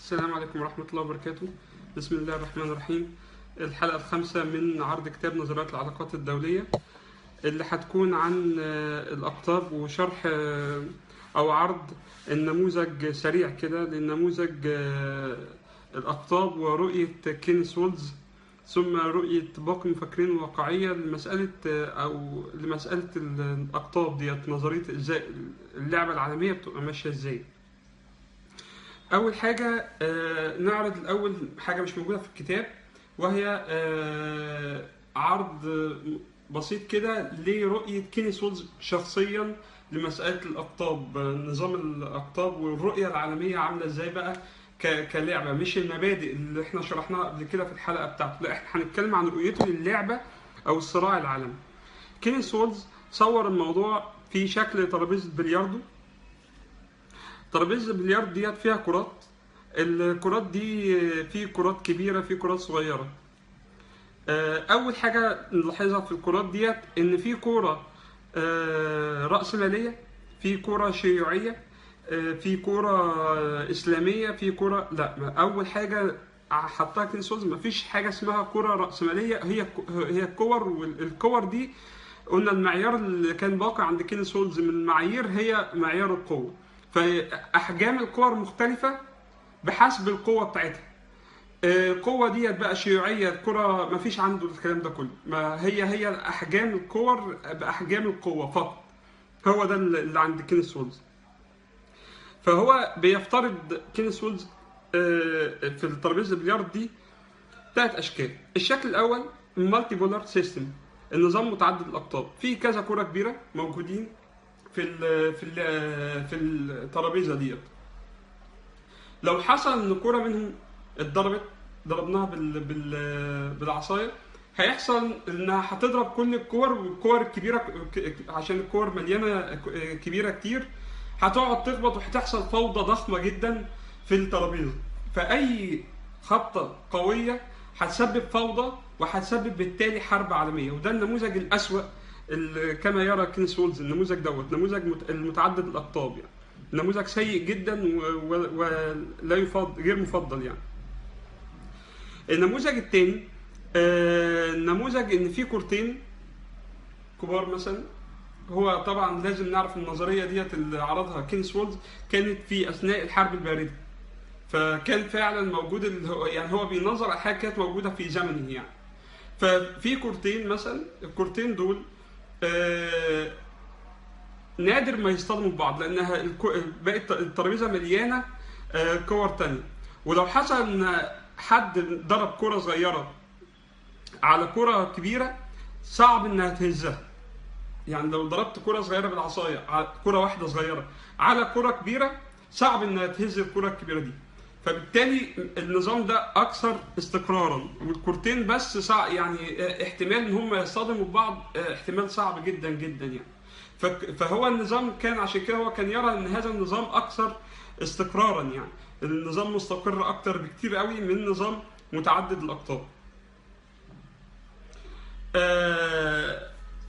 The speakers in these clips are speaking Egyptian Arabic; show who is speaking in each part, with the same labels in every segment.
Speaker 1: السلام عليكم ورحمة الله وبركاته بسم الله الرحمن الرحيم الحلقة الخامسة من عرض كتاب نظريات العلاقات الدولية اللي هتكون عن آه، الأقطاب وشرح آه، أو عرض النموذج سريع كده للنموذج آه، الأقطاب ورؤية كينيس وولز ثم رؤية باقي المفكرين الواقعية لمسألة آه، أو لمسألة الأقطاب ديت نظرية إزاي اللعبة العالمية بتبقى ماشية إزاي اول حاجه آه، نعرض الاول حاجه مش موجوده في الكتاب وهي آه، عرض بسيط كده لرؤيه كينيس وولز شخصيا لمساله الاقطاب آه، نظام الاقطاب والرؤيه العالميه عامله ازاي بقى ك- كلعبه مش المبادئ اللي احنا شرحناها قبل كده في الحلقه بتاعته لا احنا هنتكلم عن رؤيته للعبه او الصراع العالمي كينيس وولز صور الموضوع في شكل ترابيزه بلياردو ترابيزه البلياردو ديت فيها كرات الكرات دي في كرات كبيره في كرات صغيره آه، اول حاجه نلاحظها في الكرات ديت ان في كوره آه، راسماليه في كوره شيوعيه آه، في كوره اسلاميه في كوره لا ما اول حاجه حطها كين سولز مفيش حاجه اسمها كوره راسماليه هي هي الكور والكور دي قلنا المعيار اللي كان باقي عند كين سولز من المعايير هي معيار القوه فاحجام الكور مختلفه بحسب القوه بتاعتها آه، القوة ديت بقى شيوعية الكرة ما فيش عنده الكلام ده كله ما هي هي أحجام الكور بأحجام القوة فقط هو ده اللي عند كينيس وولز فهو بيفترض كينيس وولز آه، في الترابيزة البلياردو دي ثلاث أشكال الشكل الأول المالتي بولار سيستم النظام متعدد الأقطاب في كذا كرة كبيرة موجودين في ال في ال في الترابيزة ديت لو حصل ان كوره منهم اتضربت ضربناها بال بال بالعصايه هيحصل انها هتضرب كل الكور والكور الكبيره ك- عشان الكور مليانه ك- كبيره كتير هتقعد تخبط وهتحصل فوضى ضخمه جدا في الترابيزه فاي خبطه قويه هتسبب فوضى وهتسبب بالتالي حرب عالميه وده النموذج الاسوأ ال- كما يرى كينيس وولز النموذج دوت نموذج مت- المتعدد الاقطاب يعني نموذج سيء جدا و- و- ولا يفضل غير مفضل يعني النموذج الثاني نموذج ان في كورتين كبار مثلا هو طبعا لازم نعرف النظريه ديت اللي عرضها كينس وولز كانت في اثناء الحرب البارده فكان فعلا موجود ال- هو- يعني هو بينظر على حاجه كانت موجوده في زمنه يعني ففي كورتين مثلا الكورتين دول آه، نادر ما يصطدموا ببعض لانها الكو- باقي الت- الترابيزه مليانه آه، كور تانية ولو حصل ان حد ضرب كره صغيره على كره كبيره صعب انها تهزها يعني لو ضربت كره صغيره بالعصايه على كره واحده صغيره على كره كبيره صعب انها تهز الكره الكبيره دي فبالتالي النظام ده اكثر استقرارا والكورتين بس صعب يعني اه، احتمال ان هم يصطدموا ببعض اه، احتمال صعب جدا جدا يعني فك- فهو النظام كان عشان كده هو كان يرى ان هذا النظام اكثر استقرارا يعني النظام مستقر اكتر بكتير قوي من نظام متعدد الاقطاب آه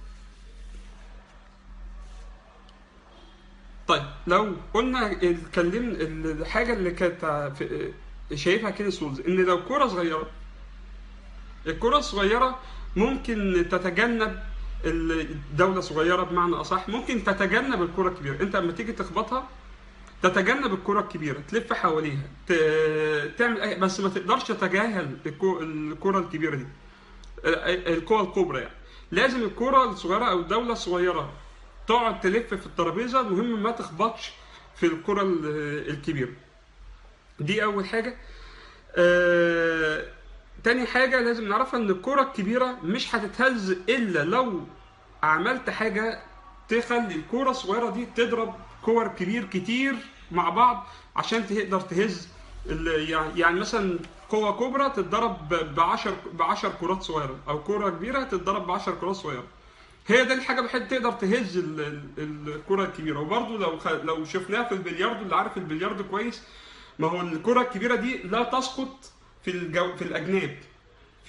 Speaker 1: طيب لو قلنا اتكلمنا الحاجه اللي كانت في- شايفها كينيس وولز ان لو كره صغيره الكره الصغيره ممكن تتجنب الدوله صغيره بمعنى اصح ممكن تتجنب الكره الكبيره انت لما تيجي تخبطها تتجنب الكره الكبيره تلف حواليها ت- تعمل أي بس ما تقدرش تتجاهل الكو- الكره الكبيره دي القوى الكبرى يعني لازم الكره الصغيره او الدوله الصغيره تقعد تلف في الترابيزه المهم ما تخبطش في الكره ال- الكبيره دي اول حاجه آه، تاني حاجه لازم نعرفها ان الكره الكبيره مش هتتهز الا لو عملت حاجه تخلي الكره الصغيره دي تضرب كور كبير كتير مع بعض عشان تقدر تهز ال- يعني يعني مثلا قوه كبرى تتضرب ب 10 ب 10 كرات صغيره او كره كبيره تتضرب ب 10 كرات صغيره هي ده الحاجه الوحيده تقدر تهز ال- ال- الكره الكبيره وبرده لو خ... لو شفناها في البلياردو اللي عارف البلياردو كويس ما هو الكره الكبيره دي لا تسقط في الجو... في الاجناب في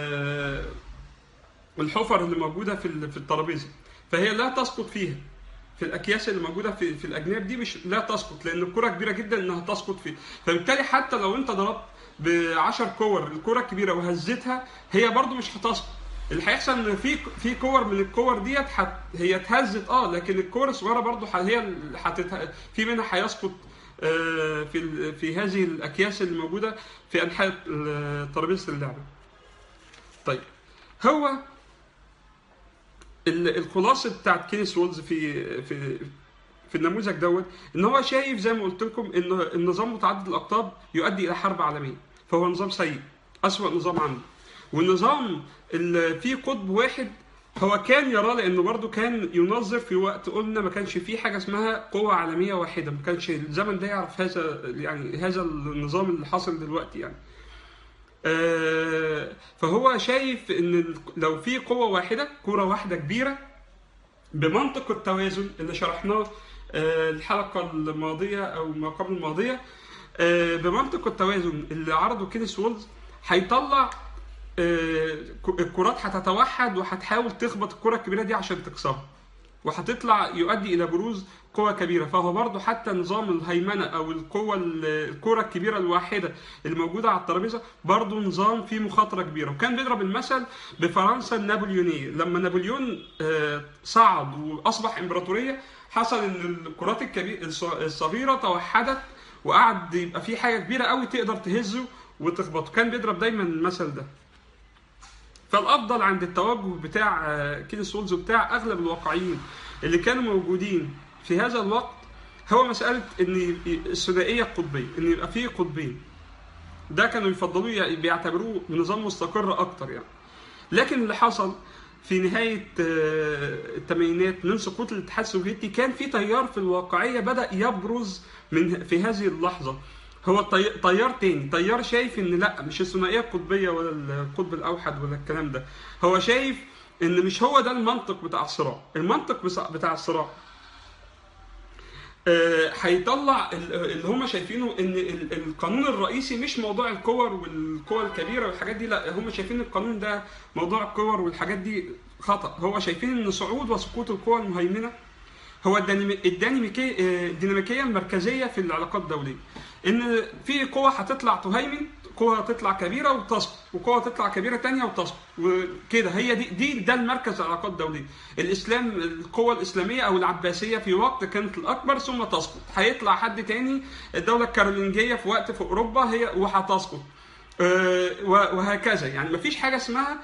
Speaker 1: ال- الحفر اللي موجوده في ال- في الترابيزه فهي لا تسقط فيها في الاكياس اللي موجوده في في الاجناب دي مش لا تسقط لان الكره كبيره جدا انها تسقط فيه فبالتالي حتى لو انت ضربت ب 10 كور الكره الكبيره وهزتها هي برضو مش هتسقط اللي هيحصل ان في في كور من الكور ديت حت هي اتهزت اه لكن الكور الصغيره برضو ح- هي اللي هتت... في منها هيسقط آه، في ال- في هذه الاكياس اللي موجوده في انحاء ال- ترابيزه اللعبه. طيب هو ال- الخلاصه بتاعت كينيس وولز في في في النموذج دوت ان هو شايف زي ما قلت لكم ان النظام متعدد الاقطاب يؤدي الى حرب عالميه فهو نظام سيء اسوأ نظام عنده والنظام اللي فيه قطب واحد هو كان يراه لانه برضه كان ينظر في وقت قلنا ما كانش فيه حاجه اسمها قوه عالميه واحده ما كانش الزمن ده يعرف هذا يعني هذا النظام اللي حاصل دلوقتي يعني آه، فهو شايف ان لو في قوه واحده كره واحده كبيره بمنطق التوازن اللي شرحناه آه، الحلقه الماضيه او ما قبل الماضيه آه، بمنطق التوازن اللي عرضه كينيس وولز هيطلع آه، ك- الكرات هتتوحد وهتحاول تخبط الكره الكبيره دي عشان تكسرها وهتطلع يؤدي الى بروز قوة كبيرة فهو برضه حتى نظام الهيمنة أو القوة ال- الكرة الكبيرة الواحدة اللي موجودة على الترابيزة برضه نظام فيه مخاطرة كبيرة وكان بيضرب المثل بفرنسا النابليونية لما نابليون آه، صعد وأصبح إمبراطورية حصل إن الكرات الكبيرة الصغيرة توحدت وقعد يبقى في حاجة كبيرة قوي تقدر تهزه وتخبطه كان بيضرب دايما المثل ده فالافضل عند التوجه بتاع آه، كينيس وولز وبتاع اغلب الواقعيين اللي كانوا موجودين في هذا الوقت هو مساله ان الثنائيه القطبيه ان يبقى فيه قطبين ده كانوا يفضلوه يعني بيعتبروه نظام مستقر اكتر يعني لكن اللي حصل في نهاية آه، الثمانينات من سقوط الاتحاد السوفيتي كان في تيار في الواقعية بدأ يبرز من في هذه اللحظة هو الطي- تيار تاني تيار شايف ان لا مش الثنائية القطبية ولا القطب الأوحد ولا الكلام ده هو شايف ان مش هو ده المنطق بتاع الصراع المنطق بتاع- بتاع الصراع آه، هيطلع ال- اللي هم شايفينه ان ال- القانون الرئيسي مش موضوع الكور والقوى الكبيره والحاجات دي لا هم شايفين القانون ده موضوع الكور والحاجات دي خطا هو شايفين ان صعود وسقوط القوى المهيمنه هو الدينامي- الديناميكيه آه، الديناميكيه المركزيه في العلاقات الدوليه ان في قوه هتطلع تهيمن قوه تطلع كبيره وتسقط وقوه تطلع كبيره تانية وتسقط وكده هي دي دي ده المركز العلاقات الدوليه الاسلام القوه الاسلاميه او العباسيه في وقت كانت الاكبر ثم تسقط هيطلع حد تاني الدوله الكارولينجيه في وقت في اوروبا هي وهتسقط آه، وهكذا يعني مفيش حاجه اسمها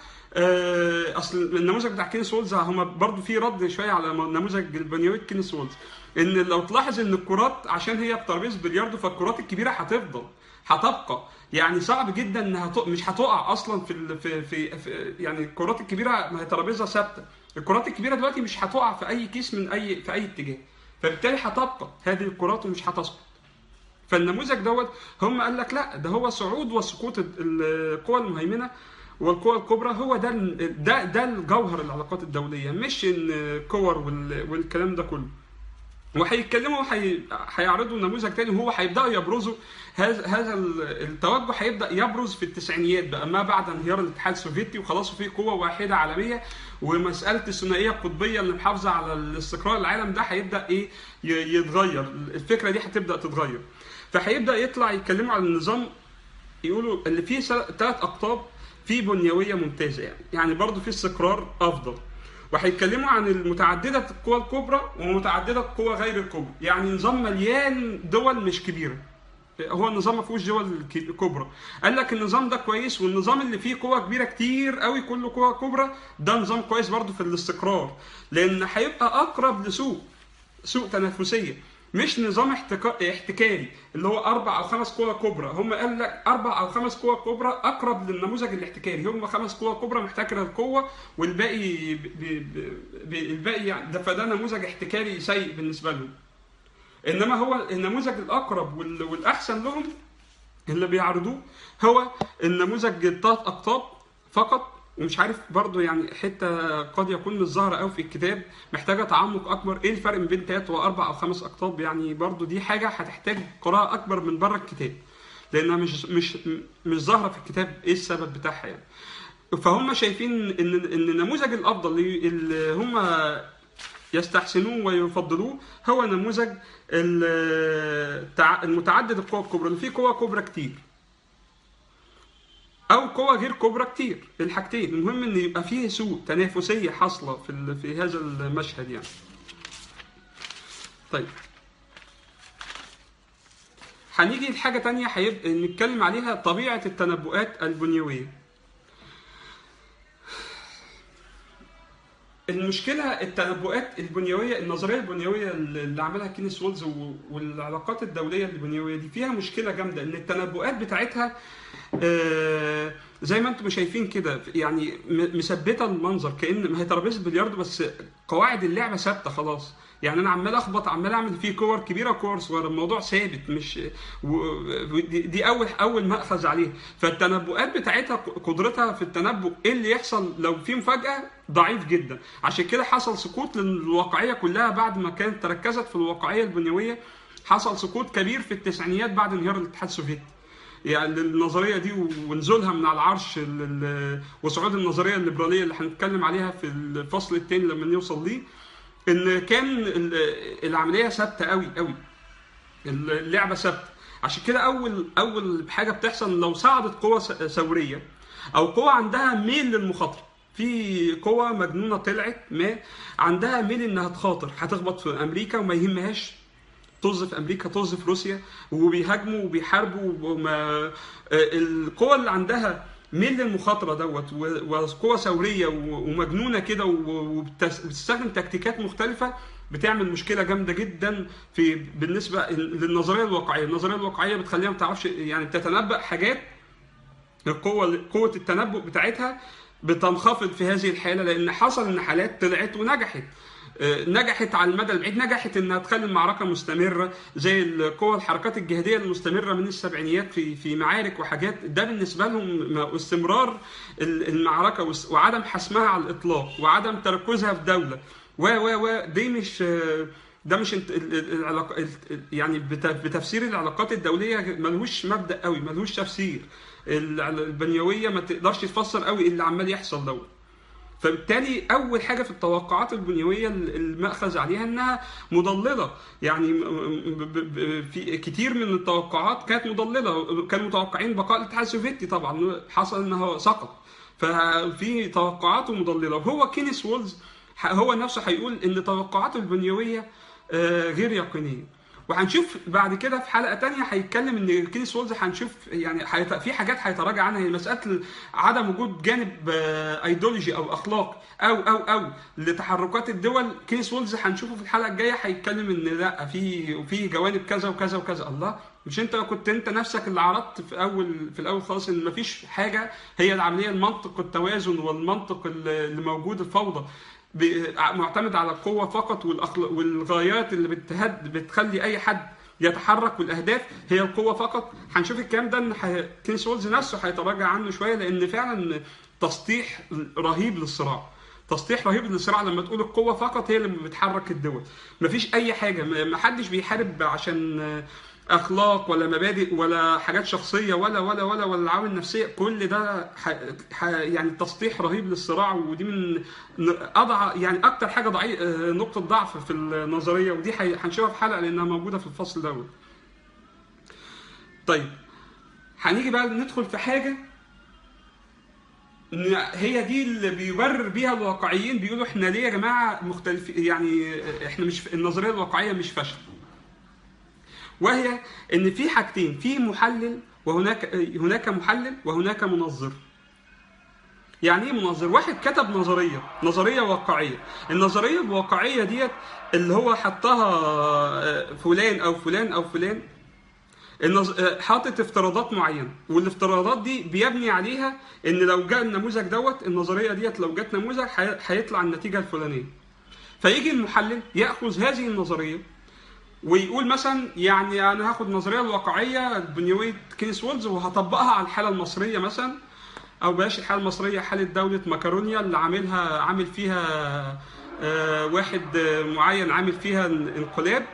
Speaker 1: آه، اصل النموذج بتاع كينيس وولز هم برضو في رد شويه على نموذج البنيوي كينيس وولز ان لو تلاحظ ان الكرات عشان هي بترابيزه بلياردو فالكرات الكبيره هتفضل هتبقى يعني صعب جدا انها تق... مش هتقع اصلا في ال... في, في في يعني الكرات الكبيره ما هي ترابيزه ثابته الكرات الكبيره دلوقتي مش هتقع في اي كيس من اي في اي اتجاه فبالتالي هتبقى هذه الكرات ومش هتسقط فالنموذج دوت هم قال لك لا ده هو صعود وسقوط ال- القوى المهيمنه والقوى الكبرى هو ده ال- ده ده الجوهر العلاقات الدوليه مش ان كور وال- والكلام ده كله وهيتكلموا وهي- هيعرضوا نموذج تاني وهو هيبداوا يبرزوا هذا هذا ال- التوجه هيبدا يبرز في التسعينيات بقى ما بعد انهيار الاتحاد السوفيتي وخلاص في قوه واحده عالميه ومساله الثنائيه القطبيه اللي محافظه على الاستقرار العالم ده هيبدا ايه ي- يتغير الفكره دي هتبدا تتغير فهيبدا يطلع يتكلموا عن النظام يقولوا اللي فيه ثلاث اقطاب فيه بنيويه ممتازه يعني يعني برضه فيه استقرار افضل وهيتكلموا عن المتعدده القوى الكبرى ومتعدده القوى غير الكبرى يعني نظام مليان دول مش كبيره هو النظام ما فيهوش دول ك- كبرى قال لك النظام ده كويس والنظام اللي فيه قوى كبيره كتير قوي كله قوى كبرى ده نظام كويس برضه في الاستقرار لان هيبقى اقرب لسوق سوق تنافسيه مش نظام احتكا... احتكاري اللي هو اربع او خمس قوى كبرى هم قال لك اربع او خمس قوى كبرى اقرب للنموذج الاحتكاري هم خمس قوى كبرى محتكره القوه والباقي ب... ب... ب... الباقي يعني ده فده نموذج احتكاري سيء بالنسبه لهم انما هو النموذج الاقرب وال... والاحسن لهم اللي بيعرضوه هو النموذج الثلاث اقطاب فقط ومش عارف برضو يعني حته قد يكون مش ظاهره قوي في الكتاب محتاجه تعمق اكبر ايه الفرق ما بين ثلاث واربع او خمس اقطاب يعني برضو دي حاجه هتحتاج قراءه اكبر من بره الكتاب لانها مش مش مش ظاهره في الكتاب ايه السبب بتاعها يعني فهم شايفين ان ان النموذج الافضل اللي هم يستحسنوه ويفضلوه هو نموذج التع- المتعدد القوى الكبرى اللي فيه قوى كبرى كتير او قوى غير كبرى كتير الحاجتين المهم ان يبقى فيه سوء تنافسيه حاصله في ال- في هذا المشهد يعني طيب هنيجي لحاجه تانية هيبقى نتكلم عليها طبيعه التنبؤات البنيويه المشكله التنبؤات البنيويه النظريه البنيويه اللي عملها كينيس وولز و- والعلاقات الدوليه البنيويه دي فيها مشكله جامده ان التنبؤات بتاعتها آه، زي ما انتم شايفين كده يعني م- مثبته المنظر كان ما هي ترابيزه بلياردو بس قواعد اللعبه ثابته خلاص يعني انا عمال اخبط عمال اعمل فيه كور كبيره وكور صغيره الموضوع ثابت مش و- ودي دي اول اول ماخذ عليه فالتنبؤات بتاعتها قدرتها في التنبؤ ايه اللي يحصل لو في مفاجاه ضعيف جدا عشان كده حصل سقوط للواقعيه كلها بعد ما كانت تركزت في الواقعيه البنيويه حصل سقوط كبير في التسعينيات بعد انهيار الاتحاد السوفيتي يعني النظريه دي ونزولها من على العرش ال- ال- وصعود النظريه الليبراليه اللي هنتكلم عليها في الفصل الثاني لما نوصل ليه ان كان ال- العمليه ثابته قوي قوي اللعبه ثابته عشان كده اول اول حاجه بتحصل لو صعدت قوه س- ثوريه او قوه عندها ميل للمخاطره في قوة مجنونة طلعت ما عندها ميل انها تخاطر هتخبط في امريكا وما يهمهاش طز في امريكا طز في روسيا وبيهاجموا وبيحاربوا وما آه، القوى اللي عندها ميل للمخاطره دوت و- وقوه ثوريه و- ومجنونه كده و- وبتستخدم تكتيكات مختلفه بتعمل مشكله جامده جدا في بالنسبه للنظريه الواقعيه، النظريه الواقعيه بتخليها ما تعرفش يعني تتنبأ حاجات القوه قوه التنبؤ بتاعتها بتنخفض في هذه الحاله لان حصل ان حالات طلعت ونجحت آه، نجحت على المدى البعيد نجحت انها تخلي المعركه مستمره زي القوى الحركات الجهاديه المستمره من السبعينيات في في معارك وحاجات ده بالنسبه لهم ما- استمرار ال- المعركه وس- وعدم حسمها على الاطلاق وعدم تركزها في دوله و و و دي مش آه، ده مش انت- ال- ال- العلاقة ال- يعني بت- بتفسير العلاقات الدوليه ملهوش مبدا قوي ملهوش تفسير ال- البنيويه ما تقدرش تفسر قوي اللي عمال يحصل دوت فبالتالي اول حاجه في التوقعات البنيويه المأخذ عليها انها مضلله يعني م- م- ب- ب- في كتير من التوقعات كانت مضلله كانوا متوقعين بقاء الاتحاد السوفيتي طبعا حصل انه سقط ففي توقعات مضلله وهو كينيس وولز ح- هو نفسه هيقول ان توقعاته البنيويه آه، غير يقينيه وهنشوف بعد كده في حلقه تانية هيتكلم ان كينيس وولز هنشوف يعني هيت- في حاجات هيتراجع عنها هي مساله عدم وجود جانب آه، ايديولوجي او اخلاق او او او لتحركات الدول كينيس وولز هنشوفه في الحلقه الجايه هيتكلم ان لا في في جوانب كذا وكذا وكذا الله مش انت كنت انت نفسك اللي عرضت في اول في الاول خالص ان مفيش حاجه هي العمليه المنطق التوازن والمنطق اللي اللي موجود الفوضى ب- معتمد على القوة فقط والأخلاق والغايات اللي بتهد بتخلي أي حد يتحرك والاهداف هي القوه فقط هنشوف الكلام ده ان ح- كينس وولز نفسه هيتراجع عنه شويه لان فعلا تسطيح رهيب للصراع تسطيح رهيب للصراع لما تقول القوه فقط هي اللي بتحرك الدول مفيش اي حاجه م- محدش بيحارب عشان اخلاق ولا مبادئ ولا حاجات شخصيه ولا ولا ولا ولا عوامل نفسيه كل ده ح... ح... يعني تسطيح رهيب للصراع ودي من ن- اضع يعني اكتر حاجه ضعيف نقطه ضعف في النظريه ودي ح- هنشوفها في حلقه لانها موجوده في الفصل دوت طيب هنيجي بقى ندخل في حاجه إن هي دي اللي بيبرر بيها الواقعيين بيقولوا احنا ليه يا جماعه مختلفين يعني احنا مش النظريه الواقعيه مش فشل وهي ان في حاجتين في محلل وهناك هناك محلل وهناك منظر يعني ايه منظر واحد كتب نظريه نظريه واقعيه النظريه الواقعيه ديت اللي هو حطها فلان او فلان او فلان النظ... حاطط افتراضات معينه والافتراضات دي بيبني عليها ان لو جاء النموذج دوت النظريه ديت لو جت نموذج هي- هيطلع النتيجه الفلانيه فيجي المحلل ياخذ هذه النظريه ويقول مثلا يعني انا هاخد النظريه الواقعيه بنيويه كينيس وولز وهطبقها على الحاله المصريه مثلا او بلاش الحاله المصريه حاله دوله ماكرونيا اللي عاملها عامل فيها آه، واحد آه، معين عامل فيها انقلاب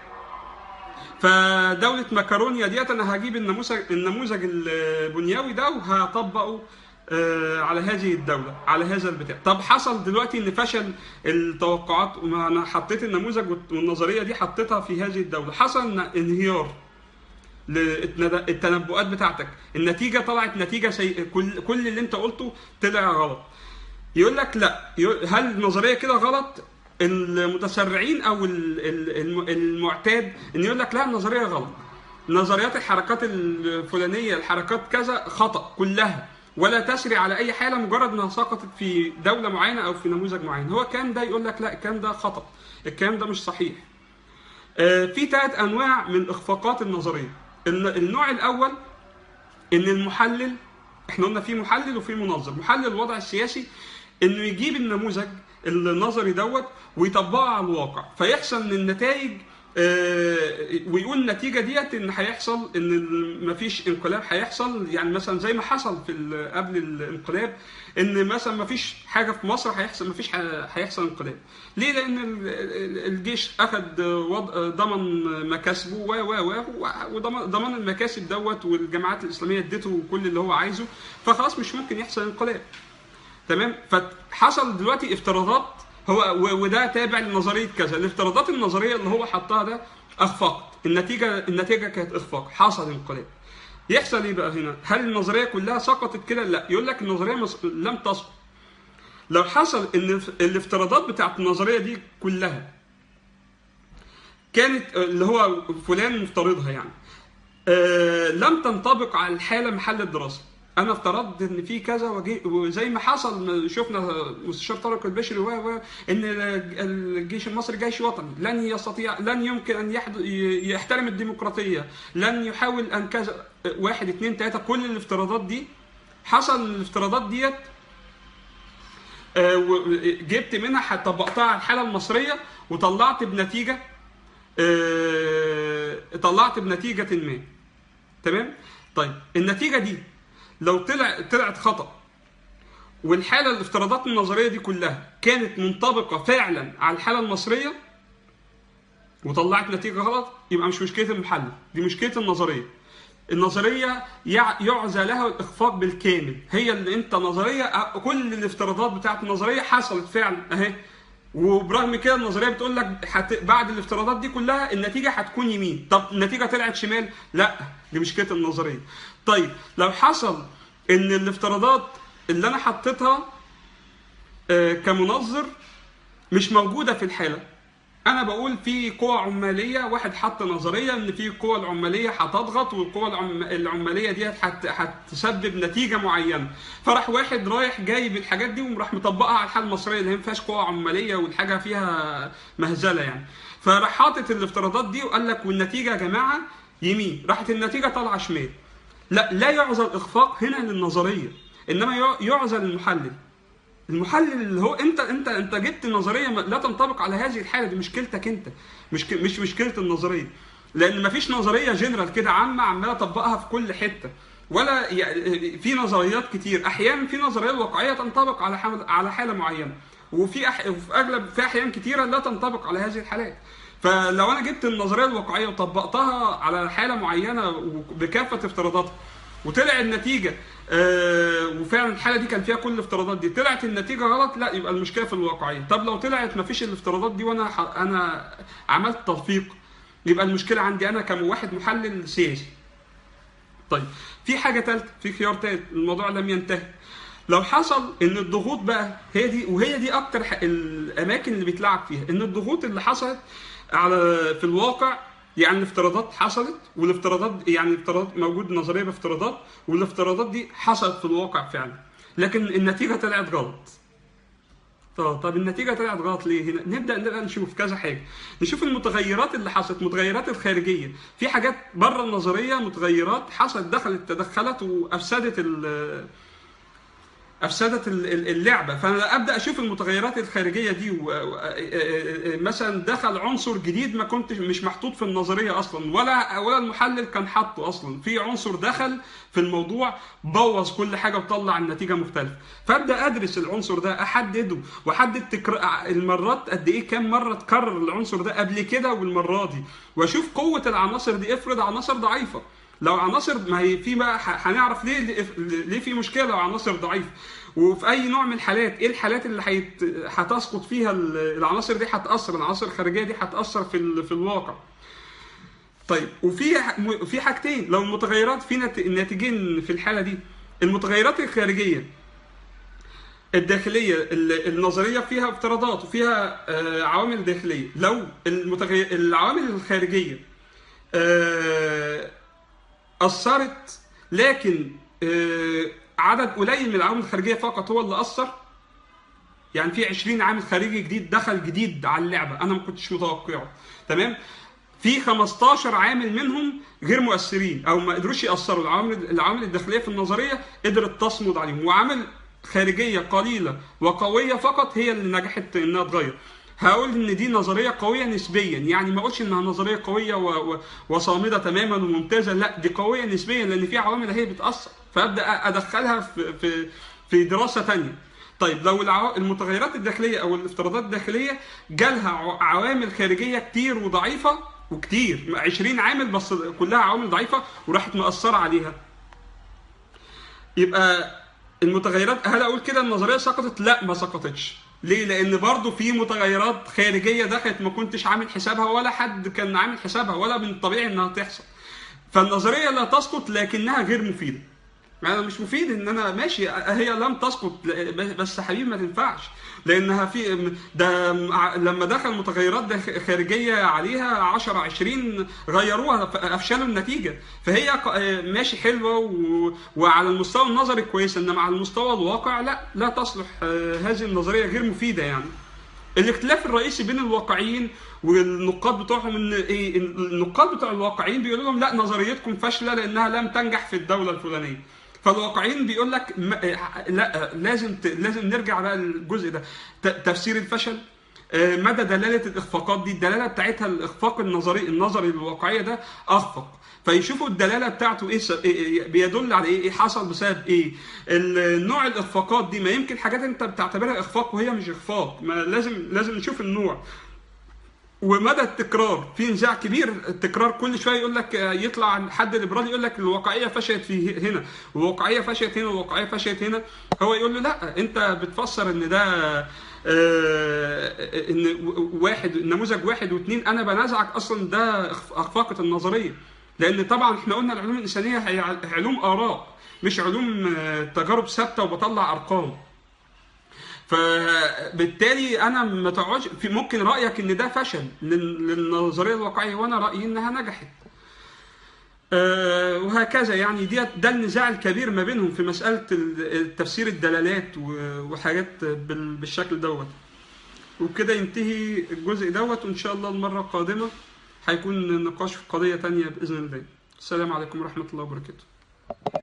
Speaker 1: فدولة ماكرونيا ديت انا هجيب النموذج النموذج البنيوي ده وهطبقه آه، على هذه الدوله على هذا البتاع طب حصل دلوقتي ان فشل التوقعات وما انا حطيت النموذج والنظريه دي حطيتها في هذه الدوله حصل انهيار للتنبؤات بتاعتك النتيجه طلعت نتيجه سيئه كل كل اللي انت قلته طلع غلط يقول لك لا يقول- هل النظريه كده غلط المتسرعين او ال- ال- الم- المعتاد ان يقول لك لا النظريه غلط نظريات الحركات الفلانيه الحركات كذا خطا كلها ولا تسري على اي حاله مجرد انها سقطت في دوله معينه او في نموذج معين هو الكلام ده يقول لك لا الكلام ده خطا الكلام ده مش صحيح آه، في ثلاث انواع من اخفاقات النظريه الن- النوع الاول ان المحلل احنا قلنا في محلل وفي منظر محلل الوضع السياسي انه يجيب النموذج النظري دوت ويطبقه على الواقع فيحصل من النتائج آه، ويقول النتيجه ديت ان هيحصل ان ال- مفيش انقلاب هيحصل يعني مثلا زي ما حصل في ال- قبل الانقلاب ان مثلا مفيش حاجه في مصر هيحصل مفيش ح- هيحصل انقلاب ليه لان ال- ال- الجيش اخذ وض- ضمن مكاسبه و و و وضمن ضمن المكاسب دوت والجماعات الاسلاميه ادته كل اللي هو عايزه فخلاص مش ممكن يحصل انقلاب تمام فحصل دلوقتي افتراضات هو و- وده تابع لنظريه كذا الافتراضات النظريه اللي هو حطها ده اخفقت النتيجه النتيجه كانت اخفاق حصل انقلاب يحصل ايه بقى هنا هل النظريه كلها سقطت كده لا يقول لك النظريه مس... لم تسقط لو حصل ان الف- الافتراضات بتاعت النظريه دي كلها كانت آه، اللي هو فلان مفترضها يعني آه، لم تنطبق على الحاله محل الدراسه انا افترضت ان في كذا وجي- وزي ما حصل شفنا مستشار طارق البشري و و ان الجيش المصري جيش وطني لن يستطيع لن يمكن ان يحد ي- يحترم الديمقراطيه لن يحاول ان كذا واحد اثنين ثلاثه كل الافتراضات دي حصل الافتراضات ديت آه، و- جبت منها طبقتها على الحاله المصريه وطلعت بنتيجه آه، طلعت بنتيجه ما تمام طيب النتيجه دي لو طلع طلعت خطا والحاله الافتراضات النظريه دي كلها كانت منطبقه فعلا على الحاله المصريه وطلعت نتيجه غلط يبقى مش مشكله المحلل دي مشكله النظريه النظريه يع- يعزى لها الاخفاق بالكامل هي اللي انت نظريه أ- كل الافتراضات بتاعت النظريه حصلت فعلا اهي وبرغم كده النظريه بتقول لك حت... بعد الافتراضات دي كلها النتيجه هتكون يمين طب النتيجه طلعت شمال لا دي مشكله النظريه طيب لو حصل ان الافتراضات اللي انا حطيتها آه، كمنظر مش موجوده في الحاله انا بقول في قوى عماليه واحد حط نظريه ان في قوى العماليه هتضغط والقوى العم... العماليه دي هت... هتسبب نتيجه معينه فراح واحد رايح جايب الحاجات دي وراح مطبقها على الحاله المصريه اللي هي ما فيهاش قوى عماليه والحاجه فيها مهزله يعني فراح حاطط الافتراضات دي وقال لك والنتيجه يا جماعه يمين راحت النتيجه طالعه شمال لا لا يعزى الاخفاق هنا للنظريه انما يع- يعزى للمحلل المحلل اللي هو انت انت انت جبت نظريه ما- لا تنطبق على هذه الحاله دي مشكلتك انت مش ك- مش مشكله النظريه لان مفيش نظريه جنرال كده عامه عماله اطبقها في كل حته ولا ي- في نظريات كتير احيانا في نظريه واقعيه تنطبق على حال على حاله معينه وفي أح... وفي اغلب في احيان كتيره لا تنطبق على هذه الحالات فلو انا جبت النظريه الواقعيه وطبقتها على حاله معينه بكافه افتراضاتها وطلع النتيجه آه وفعلا الحاله دي كان فيها كل الافتراضات دي طلعت النتيجه غلط لا يبقى المشكله في الواقعيه طب لو طلعت ما فيش الافتراضات دي وانا ح... انا عملت تطبيق يبقى المشكله عندي انا كواحد محلل سياسي طيب في حاجه ثالثه في خيار ثالث الموضوع لم ينتهي لو حصل ان الضغوط بقى هي دي وهي دي اكتر ح- الاماكن اللي بيتلعب فيها ان الضغوط اللي حصلت على في الواقع يعني الافتراضات حصلت والافتراضات يعني الافتراضات موجود نظريه بافتراضات والافتراضات دي حصلت في الواقع فعلا لكن النتيجه طلعت غلط طب طب النتيجه طلعت غلط ليه هنا نبدا نبقى نشوف كذا حاجه نشوف المتغيرات اللي حصلت المتغيرات الخارجيه في حاجات بره النظريه متغيرات حصلت دخلت تدخلت وافسدت ال- افسدت ال- ال- اللعبه فانا ابدا اشوف المتغيرات الخارجيه دي و- و- مثلا دخل عنصر جديد ما كنت مش محطوط في النظريه اصلا ولا ولا المحلل كان حاطه اصلا في عنصر دخل في الموضوع بوظ كل حاجه وطلع النتيجه مختلفه فابدا ادرس العنصر ده احدده واحدد تكر... المرات قد ايه كام مره اتكرر العنصر ده قبل كده والمره دي واشوف قوه العناصر دي افرض عناصر ضعيفه لو عناصر ما هي في بقى ح- هنعرف ليه ليه في مشكله لو عناصر ضعيفه وفي اي نوع من الحالات ايه الحالات اللي هيت- هتسقط فيها ال- العناصر دي هتاثر العناصر الخارجيه دي هتاثر في ال- في الواقع طيب وفي في حاجتين لو المتغيرات في نت- ناتجين في الحاله دي المتغيرات الخارجيه الداخليه ال- النظريه فيها افتراضات وفيها آه، عوامل داخليه لو المتغير العوامل الخارجيه آه، اثرت لكن آه، عدد قليل من العوامل الخارجيه فقط هو اللي اثر يعني في 20 عامل خارجي جديد دخل جديد على اللعبه انا ما كنتش متوقعه تمام في 15 عامل منهم غير مؤثرين او ما قدروش ياثروا العوامل العوامل الداخليه في النظريه قدرت تصمد عليهم وعامل خارجيه قليله وقويه فقط هي اللي نجحت انها تغير هقول ان دي نظريه قويه نسبيا يعني ما اقولش انها نظريه قويه و... و... وصامده تماما وممتازه لا دي قويه نسبيا لان في عوامل هي بتاثر فابدا ادخلها في في في دراسه تانية طيب لو العو... المتغيرات الداخليه او الافتراضات الداخليه جالها ع- عوامل خارجيه كتير وضعيفه وكتير 20 عامل بس كلها عوامل ضعيفه وراحت مأثره عليها يبقى المتغيرات هل اقول كده النظريه سقطت؟ لا ما سقطتش. ليه؟ لان برضو في متغيرات خارجيه دخلت ما كنتش عامل حسابها ولا حد كان عامل حسابها ولا من الطبيعي انها تحصل. فالنظريه لا تسقط لكنها غير مفيده. انا مش مفيد ان انا ماشي هي لم تسقط بس حبيبي ما تنفعش لانها في ده لما دخل متغيرات داخ- خارجيه عليها 10 20 غيروها افشلوا النتيجه فهي ق- ماشي حلوه و... وعلى المستوى النظري كويسه انما على المستوى الواقع لا لا تصلح آه، هذه النظريه غير مفيده يعني الاختلاف الرئيسي بين الواقعيين والنقاد بتوعهم ان ايه النقاد بتوع الواقعيين بيقولوا لهم لا نظريتكم فاشله لانها لم تنجح في الدوله الفلانيه فالواقعيين بيقول لك ما- لا لازم ت- لازم نرجع بقى للجزء ده ت- تفسير الفشل آه، مدى دلاله الاخفاقات دي الدلاله بتاعتها الاخفاق النظري النظري للواقعيه ده اخفق فيشوفوا الدلاله بتاعته ايه س- إيه- إيه- بيدل على ايه إيه حصل بسبب ايه ال- نوع الاخفاقات دي ما يمكن حاجات انت بتعتبرها اخفاق وهي مش اخفاق ما لازم لازم نشوف النوع ومدى التكرار في نزاع كبير التكرار كل شويه يقول لك آه، يطلع حد ليبرالي يقول لك الواقعيه فشلت في هنا والواقعيه فشلت هنا والواقعيه فشلت هنا هو يقول له لا انت بتفسر ان ده آه، ان واحد نموذج واحد واثنين انا بنازعك اصلا ده إخف- اخفاقه النظريه لان طبعا احنا قلنا العلوم الانسانيه هي علوم اراء مش علوم آه، تجارب ثابته وبطلع ارقام فبالتالي انا ما تقعدش في ممكن رايك ان ده فشل لل- للنظريه الواقعيه وانا رايي انها نجحت آه، وهكذا يعني دي ده النزاع الكبير ما بينهم في مساله ال- تفسير الدلالات و- وحاجات بال- بالشكل دوت وبكده ينتهي الجزء دوت وان شاء الله المره القادمه هيكون نقاش في قضيه تانية باذن الله السلام عليكم ورحمه الله وبركاته